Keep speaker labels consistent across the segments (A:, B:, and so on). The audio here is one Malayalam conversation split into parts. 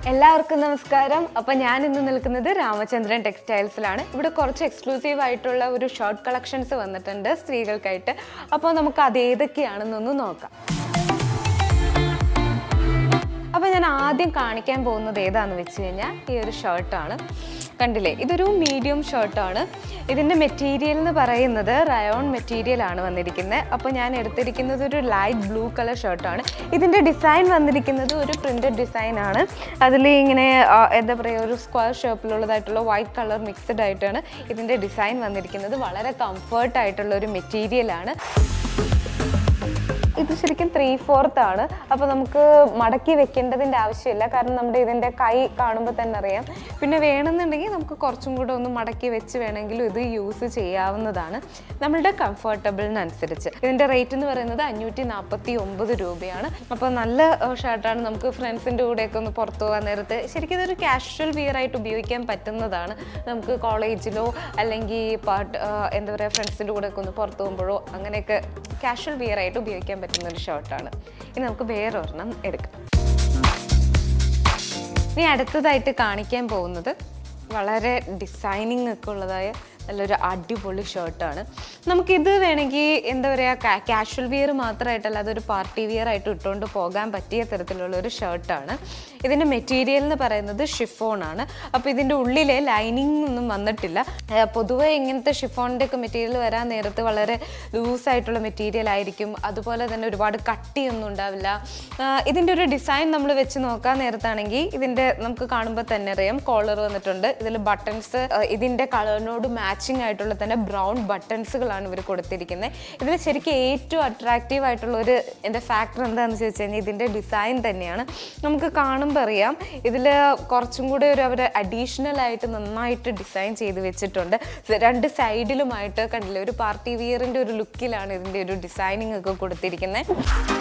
A: എല്ലാവർക്കും നമസ്കാരം അപ്പം ഞാൻ ഇന്ന് നിൽക്കുന്നത് രാമചന്ദ്രൻ ടെക്സ്റ്റൈൽസിലാണ് ഇവിടെ കുറച്ച് എക്സ്ക്ലൂസീവ് ആയിട്ടുള്ള ഒരു ഷർട്ട് കളക്ഷൻസ് വന്നിട്ടുണ്ട് സ്ത്രീകൾക്കായിട്ട് അപ്പോൾ നമുക്ക് അത് ഏതൊക്കെയാണെന്നൊന്ന് നോക്കാം അപ്പോൾ ഞാൻ ആദ്യം കാണിക്കാൻ പോകുന്നത് ഏതാണെന്ന് വെച്ച് കഴിഞ്ഞാൽ ഈ ഒരു ഷർട്ടാണ് കണ്ടില്ലേ ഇതൊരു മീഡിയം ഷർട്ടാണ് ഇതിൻ്റെ മെറ്റീരിയൽ എന്ന് പറയുന്നത് റയോൺ മെറ്റീരിയൽ ആണ് വന്നിരിക്കുന്നത് അപ്പോൾ ഞാൻ എടുത്തിരിക്കുന്നത് ഒരു ലൈറ്റ് ബ്ലൂ കളർ ഷർട്ടാണ് ഇതിൻ്റെ ഡിസൈൻ വന്നിരിക്കുന്നത് ഒരു പ്രിൻറ്റഡ് ഡിസൈൻ ആണ് അതിൽ ഇങ്ങനെ ആ, എന്താ പറയുക ഒരു സ്ക്വയർ ഷേപ്പിലുള്ളതായിട്ടുള്ള വൈറ്റ് കളർ മിക്സ്ഡ് ആയിട്ടാണ് ഇതിൻ്റെ ഡിസൈൻ വന്നിരിക്കുന്നത് വളരെ കംഫർട്ട് ആയിട്ടുള്ള ഒരു മെറ്റീരിയലാണ് ഇത് ശരിക്കും ത്രീ ഫോർത്ത് ആണ് അപ്പോൾ നമുക്ക് മടക്കി വെക്കേണ്ടതിൻ്റെ ആവശ്യമില്ല കാരണം നമ്മുടെ ഇതിൻ്റെ കൈ കാണുമ്പോൾ തന്നെ അറിയാം പിന്നെ വേണമെന്നുണ്ടെങ്കിൽ നമുക്ക് കുറച്ചും കൂടെ ഒന്ന് മടക്കി വെച്ച് വേണമെങ്കിലും ഇത് യൂസ് ചെയ്യാവുന്നതാണ് നമ്മളുടെ കംഫർട്ടബിളിനനുസരിച്ച് ഇതിൻ്റെ റേറ്റ് എന്ന് പറയുന്നത് അഞ്ഞൂറ്റി നാൽപ്പത്തി ഒമ്പത് രൂപയാണ് അപ്പോൾ നല്ല ഷർട്ടാണ് നമുക്ക് ഫ്രണ്ട്സിൻ്റെ കൂടെയൊക്കെ ഒന്ന് പുറത്തു പോകാൻ നേരത്ത് ശരിക്കും ഇതൊരു കാഷ്വൽ വിയർ ആയിട്ട് ഉപയോഗിക്കാൻ പറ്റുന്നതാണ് നമുക്ക് കോളേജിലോ അല്ലെങ്കിൽ പാട്ട് എന്താ പറയുക ഫ്രണ്ട്സിൻ്റെ കൂടെയൊക്കെ ഒന്ന് പുറത്തു പോകുമ്പോഴോ അങ്ങനെയൊക്കെ കാഷ്വൽ വിയർ ആയിട്ട് ഉപയോഗിക്കാൻ പറ്റുന്ന ഒരു ഷർട്ടാണ് ഇനി നമുക്ക് വേറെ ഒരെണ്ണം എടുക്കാം ഇനി അടുത്തതായിട്ട് കാണിക്കാൻ പോകുന്നത് വളരെ ഡിസൈനിങ് ഒക്കെ ഉള്ളതായ നല്ലൊരു അടിപൊളി ഷർട്ടാണ് നമുക്കിത് വേണമെങ്കിൽ എന്താ പറയുക കാഷ്വൽ വിയർ മാത്രമായിട്ടല്ല അതൊരു പാർട്ടി വിയർ ആയിട്ട് ഇട്ടുകൊണ്ട് പോകാൻ പറ്റിയ തരത്തിലുള്ള ഒരു ഷർട്ടാണ് ഇതിൻ്റെ മെറ്റീരിയൽ എന്ന് പറയുന്നത് ഷിഫോൺ ആണ് അപ്പോൾ ഇതിൻ്റെ ഉള്ളിലെ ലൈനിങ് ഒന്നും വന്നിട്ടില്ല ഏർ പൊതുവെ ഇങ്ങനത്തെ ഷിഫോണിൻ്റെ ഒക്കെ മെറ്റീരിയൽ വരാൻ നേരത്ത് വളരെ ലൂസായിട്ടുള്ള മെറ്റീരിയൽ ആയിരിക്കും അതുപോലെ തന്നെ ഒരുപാട് കട്ടിയൊന്നും ഉണ്ടാവില്ല ആഹ് ഇതിൻ്റെ ഒരു ഡിസൈൻ നമ്മൾ വെച്ച് നോക്കാൻ നേരത്താണെങ്കിൽ ഇതിൻ്റെ നമുക്ക് കാണുമ്പോൾ തന്നെ അറിയാം കോളർ വന്നിട്ടുണ്ട് ഇതിൽ ബട്ടൺസ് ഇതിൻ്റെ കളറിനോട് മാച്ചിങ് ആയിട്ടുള്ള തന്നെ ബ്രൗൺ ബട്ടൺസുകളാണ് ഇവർ കൊടുത്തിരിക്കുന്നത് ഇതിൽ ശരിക്കും ഏറ്റവും അട്രാക്റ്റീവ് ആയിട്ടുള്ള ഒരു എൻ്റെ ഫാക്ടർ എന്താണെന്ന് ചോദിച്ചു കഴിഞ്ഞാൽ ഇതിൻ്റെ ഡിസൈൻ തന്നെയാണ് നമുക്ക് കാണുമ്പോൾ അറിയാം ഇതിൽ കുറച്ചും കൂടെ ഒരു അവർ അഡീഷണൽ ആയിട്ട് നന്നായിട്ട് ഡിസൈൻ ചെയ്ത് വെച്ചിട്ടുണ്ട് രണ്ട് സൈഡിലുമായിട്ട് കണ്ടില്ലേ ഒരു പാർട്ടി വിയറിൻ്റെ ഒരു ലുക്കിലാണ് ഇതിൻ്റെ ഒരു ഡിസൈനിങ് ഒക്കെ കൊടുത്തിരിക്കുന്നത്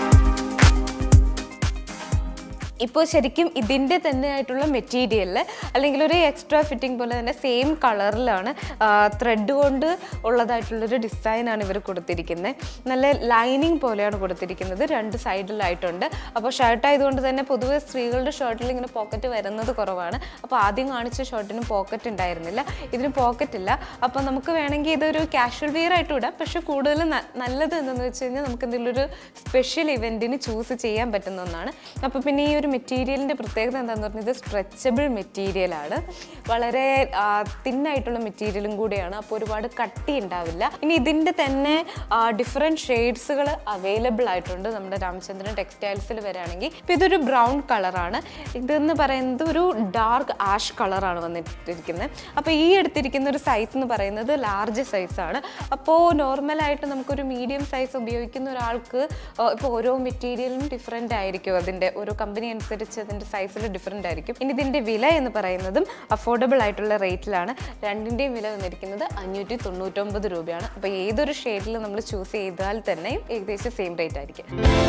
A: ഇപ്പോൾ ശരിക്കും ഇതിൻ്റെ തന്നെ ആയിട്ടുള്ള മെറ്റീരിയലിൽ അല്ലെങ്കിൽ ഒരു എക്സ്ട്രാ ഫിറ്റിംഗ് പോലെ തന്നെ സെയിം കളറിലാണ് ത്രെഡ് കൊണ്ട് ഉള്ളതായിട്ടുള്ളൊരു ഡിസൈനാണ് ഇവർ കൊടുത്തിരിക്കുന്നത് നല്ല ലൈനിങ് പോലെയാണ് കൊടുത്തിരിക്കുന്നത് രണ്ട് സൈഡിലായിട്ടുണ്ട് അപ്പോൾ ഷർട്ട് ആയതുകൊണ്ട് തന്നെ പൊതുവെ സ്ത്രീകളുടെ ഷർട്ടിൽ ഇങ്ങനെ പോക്കറ്റ് വരുന്നത് കുറവാണ് അപ്പോൾ ആദ്യം കാണിച്ച ഷർട്ടിന് പോക്കറ്റ് ഉണ്ടായിരുന്നില്ല ഇതിന് പോക്കറ്റ് ഇല്ല അപ്പോൾ നമുക്ക് വേണമെങ്കിൽ ഇതൊരു കാഷ്വൽ വെയർ ആയിട്ട് ഇടാം പക്ഷേ കൂടുതൽ ന- നല്ലത് എന്തെന്ന് വെച്ച് കഴിഞ്ഞാൽ നമുക്ക് എന്തെങ്കിലും ഒരു സ്പെഷ്യൽ ഇവൻറ്റിന് ചൂസ് ചെയ്യാൻ പറ്റുന്ന ഒന്നാണ് അപ്പോൾ പിന്നെ ഈ ഒരു മെറ്റീരിയലിൻ്റെ പ്രത്യേകത എന്താണെന്ന് പറഞ്ഞാൽ ഇത് സ്ട്രെച്ചബിൾ മെറ്റീരിയലാണ് വളരെ തിന്നായിട്ടുള്ള മെറ്റീരിയലും കൂടിയാണ് അപ്പോൾ ഒരുപാട് കട്ടി ഉണ്ടാവില്ല ഇനി ഇതിൻ്റെ തന്നെ ഡിഫറെൻറ്റ് ഷെയ്ഡ്സുകൾ അവൈലബിൾ ആയിട്ടുണ്ട് നമ്മുടെ രാമചന്ദ്രൻ ടെക്സ്റ്റൈൽസിൽ വരികയാണെങ്കിൽ ഇപ്പോൾ ഇതൊരു ബ്രൗൺ കളറാണ് ഇതെന്ന് പറയുന്നത് ഒരു ഡാർക്ക് ആഷ് കളറാണ് വന്നിട്ടിരിക്കുന്നത് അപ്പോൾ ഈ എടുത്തിരിക്കുന്ന ഒരു സൈസ് എന്ന് പറയുന്നത് ലാർജ് സൈസാണ് അപ്പോൾ നോർമലായിട്ട് നമുക്കൊരു മീഡിയം സൈസ് ഉപയോഗിക്കുന്ന ഒരാൾക്ക് ഇപ്പോൾ ഓരോ മെറ്റീരിയലും ഡിഫറെൻ്റ് ആയിരിക്കും അതിൻ്റെ ഓരോ കമ്പനി അനുസരിച്ച് അതിൻ്റെ സൈസിൽ ഡിഫറെൻ്റ് ആയിരിക്കും ഇനി ഇതിൻ്റെ വില എന്ന് പറയുന്നതും അഫോർഡബിൾ ആയിട്ടുള്ള റേറ്റിലാണ് രണ്ടിൻ്റെയും വില വന്നിരിക്കുന്നത് അഞ്ഞൂറ്റി തൊണ്ണൂറ്റൊമ്പത് രൂപയാണ് അപ്പോൾ ഏതൊരു ഷെയ്ഡിൽ നമ്മൾ ചൂസ് ചെയ്താൽ തന്നെയും ഏകദേശം സെയിം റേറ്റ് ആയിരിക്കും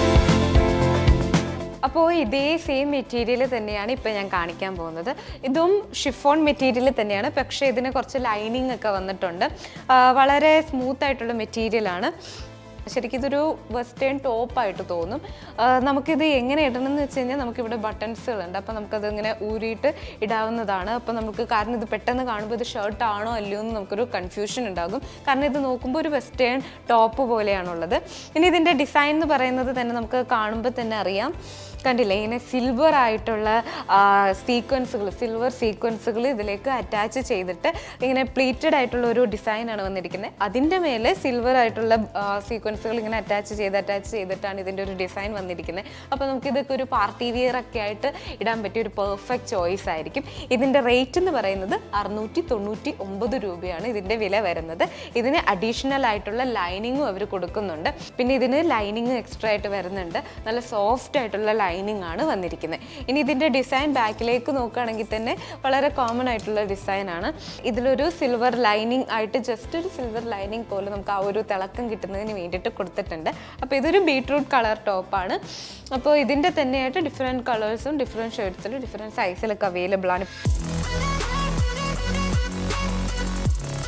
A: അപ്പോൾ ഇതേ സെയിം മെറ്റീരിയൽ തന്നെയാണ് ഇപ്പോൾ ഞാൻ കാണിക്കാൻ പോകുന്നത് ഇതും ഷിഫോൺ മെറ്റീരിയൽ തന്നെയാണ് പക്ഷേ ഇതിന് കുറച്ച് ലൈനിങ് ഒക്കെ വന്നിട്ടുണ്ട് ആ, വളരെ സ്മൂത്ത് ആയിട്ടുള്ള മെറ്റീരിയലാണ് ശരിക്കും ഇതൊരു വെസ്റ്റേൺ ടോപ്പായിട്ട് തോന്നും ആ, നമുക്കിത് എങ്ങനെ ഇടണം എന്ന് വെച്ച് കഴിഞ്ഞാൽ നമുക്കിവിടെ ബട്ടൺസുകളുണ്ട് അപ്പോൾ നമുക്കത് ഇങ്ങനെ ഊരിയിട്ട് ഇടാവുന്നതാണ് അപ്പോൾ നമുക്ക് കാരണം ഇത് പെട്ടെന്ന് കാണുമ്പോൾ ഇത് ഷർട്ട് ആണോ അല്ലയോ എന്ന് നമുക്കൊരു കൺഫ്യൂഷൻ ഉണ്ടാകും കാരണം ഇത് നോക്കുമ്പോൾ ഒരു വെസ്റ്റേൺ ടോപ്പ് പോലെയാണുള്ളത് ഇനി ഇതിൻ്റെ ഡിസൈൻ എന്ന് പറയുന്നത് തന്നെ നമുക്ക് കാണുമ്പോൾ തന്നെ അറിയാം കണ്ടില്ലേ ഇങ്ങനെ സിൽവർ ആയിട്ടുള്ള സീക്വൻസുകൾ സിൽവർ സീക്വൻസുകൾ ഇതിലേക്ക് അറ്റാച്ച് ചെയ്തിട്ട് ഇങ്ങനെ പ്ലീറ്റഡ് ആയിട്ടുള്ള ഒരു ഡിസൈനാണ് വന്നിരിക്കുന്നത് അതിൻ്റെ മേലെ സിൽവർ ആയിട്ടുള്ള സീക്വൻസുകൾ ഇങ്ങനെ അറ്റാച്ച് ചെയ്ത് അറ്റാച്ച് ചെയ്തിട്ടാണ് ഇതിൻ്റെ ഒരു ഡിസൈൻ വന്നിരിക്കുന്നത് അപ്പോൾ നമുക്ക് ഇതൊക്കെ ഒരു പാർട്ടി വിയർ ഒക്കെ ആയിട്ട് ഇടാൻ പറ്റിയ ഒരു പെർഫെക്റ്റ് ചോയ്സ് ആയിരിക്കും ഇതിൻ്റെ റേറ്റ് എന്ന് പറയുന്നത് അറുന്നൂറ്റി തൊണ്ണൂറ്റി ഒമ്പത് രൂപയാണ് ഇതിൻ്റെ വില വരുന്നത് ഇതിന് അഡീഷണൽ ആയിട്ടുള്ള ലൈനിങ്ങും അവർ കൊടുക്കുന്നുണ്ട് പിന്നെ ഇതിന് ലൈനിങ് എക്സ്ട്രാ ആയിട്ട് വരുന്നുണ്ട് നല്ല സോഫ്റ്റ് ആയിട്ടുള്ള ലൈനിങ് ആണ് വന്നിരിക്കുന്നത് ഇനി ഇതിൻ്റെ ഡിസൈൻ ബാക്കിലേക്ക് നോക്കുകയാണെങ്കിൽ തന്നെ വളരെ കോമൺ ആയിട്ടുള്ള ഡിസൈനാണ് ഇതിലൊരു സിൽവർ ലൈനിങ് ആയിട്ട് ജസ്റ്റ് ഒരു സിൽവർ ലൈനിങ് പോലെ നമുക്ക് ആ ഒരു തിളക്കം കിട്ടുന്നതിന് വേണ്ടിയിട്ട് കൊടുത്തിട്ടുണ്ട് അപ്പോൾ ഇതൊരു ബീട്രൂട്ട് കളർ ടോപ്പാണ് അപ്പോൾ ഇതിൻ്റെ തന്നെയായിട്ട് ഡിഫറെൻറ്റ് കളേഴ്സും ഡിഫറെൻറ്റ് ഷെയ്ഡ്സിലും ഡിഫറെൻറ്റ് സൈസിലൊക്കെ അവൈലബിൾ ആണ്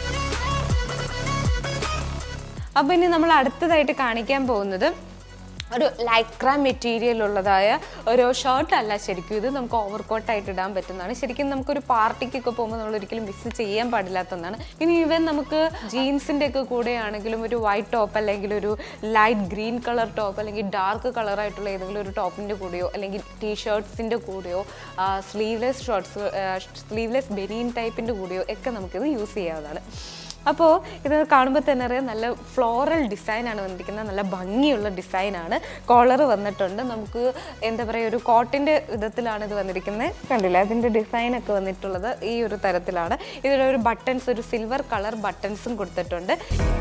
A: അപ്പോൾ ഇനി നമ്മൾ അടുത്തതായിട്ട് കാണിക്കാൻ പോകുന്നത് ഒരു ലൈക്ര മെറ്റീരിയൽ ഉള്ളതായ ഒരു ഷർട്ട് അല്ല ശരിക്കും ഇത് നമുക്ക് ഓവർ കോട്ടായിട്ട് ഇടാൻ പറ്റുന്നതാണ് ശരിക്കും നമുക്കൊരു പാർട്ടിക്കൊക്കെ പോകുമ്പോൾ നമ്മൾ ഒരിക്കലും മിസ് ചെയ്യാൻ പാടില്ലാത്തതാണ് ഇനി ഈവൻ നമുക്ക് ജീൻസിൻ്റെ ഒക്കെ കൂടെ ആണെങ്കിലും ഒരു വൈറ്റ് ടോപ്പ് അല്ലെങ്കിൽ ഒരു ലൈറ്റ് ഗ്രീൻ കളർ ടോപ്പ് അല്ലെങ്കിൽ ഡാർക്ക് കളറായിട്ടുള്ള ഏതെങ്കിലും ഒരു ടോപ്പിൻ്റെ കൂടെയോ അല്ലെങ്കിൽ ടീ ഷർട്ട്സിൻ്റെ കൂടെയോ സ്ലീവ്ലെസ് ഷർട്ട്സ് സ്ലീവ്ലെസ് ബെനീൻ ടൈപ്പിൻ്റെ കൂടെയോ ഒക്കെ നമുക്കിത് യൂസ് ചെയ്യാവുന്നതാണ് അപ്പോൾ ഇത് കാണുമ്പോൾ തന്നെ അറിയാം നല്ല ഫ്ലോറൽ ഡിസൈനാണ് വന്നിരിക്കുന്നത് നല്ല ഭംഗിയുള്ള ഡിസൈനാണ് കോളർ വന്നിട്ടുണ്ട് നമുക്ക് എന്താ പറയുക ഒരു കോട്ടിൻ്റെ വിധത്തിലാണ് ഇത് വന്നിരിക്കുന്നത് കണ്ടില്ല അതിൻ്റെ ഡിസൈനൊക്കെ വന്നിട്ടുള്ളത് ഈ ഒരു തരത്തിലാണ് ഇതിലൊരു ബട്ടൺസ് ഒരു സിൽവർ കളർ ബട്ടൺസും കൊടുത്തിട്ടുണ്ട്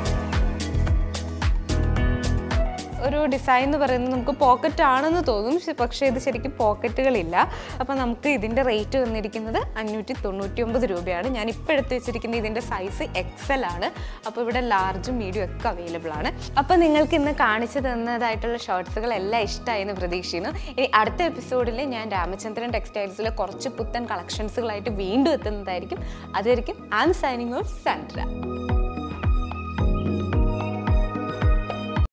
A: ഒരു ഡിസൈൻ എന്ന് പറയുന്നത് നമുക്ക് പോക്കറ്റ് ആണെന്ന് തോന്നും ശ- പക്ഷേ ഇത് ശരിക്കും പോക്കറ്റുകളില്ല അപ്പോൾ നമുക്ക് ഇതിൻ്റെ റേറ്റ് വന്നിരിക്കുന്നത് അഞ്ഞൂറ്റി തൊണ്ണൂറ്റി ഒമ്പത് രൂപയാണ് ഞാൻ ഇപ്പോൾ എടുത്ത് വെച്ചിരിക്കുന്ന ഇതിൻ്റെ സൈസ് എക്സൽ ആണ് അപ്പോൾ ഇവിടെ ലാർജും മീഡിയം ഒക്കെ അവൈലബിൾ ആണ് അപ്പോൾ നിങ്ങൾക്ക് ഇന്ന് കാണിച്ചു തന്നതായിട്ടുള്ള ഷർട്ട്സുകളെല്ലാം ഇഷ്ടമായി എന്ന് പ്രതീക്ഷിക്കുന്നു ഇനി അടുത്ത എപ്പിസോഡിൽ ഞാൻ രാമചന്ദ്രൻ ടെക്സ്റ്റൈൽസിലെ കുറച്ച് പുത്തൻ കളക്ഷൻസുകളായിട്ട് വീണ്ടും എത്തുന്നതായിരിക്കും അതുവരെയും I'm signing off Sandra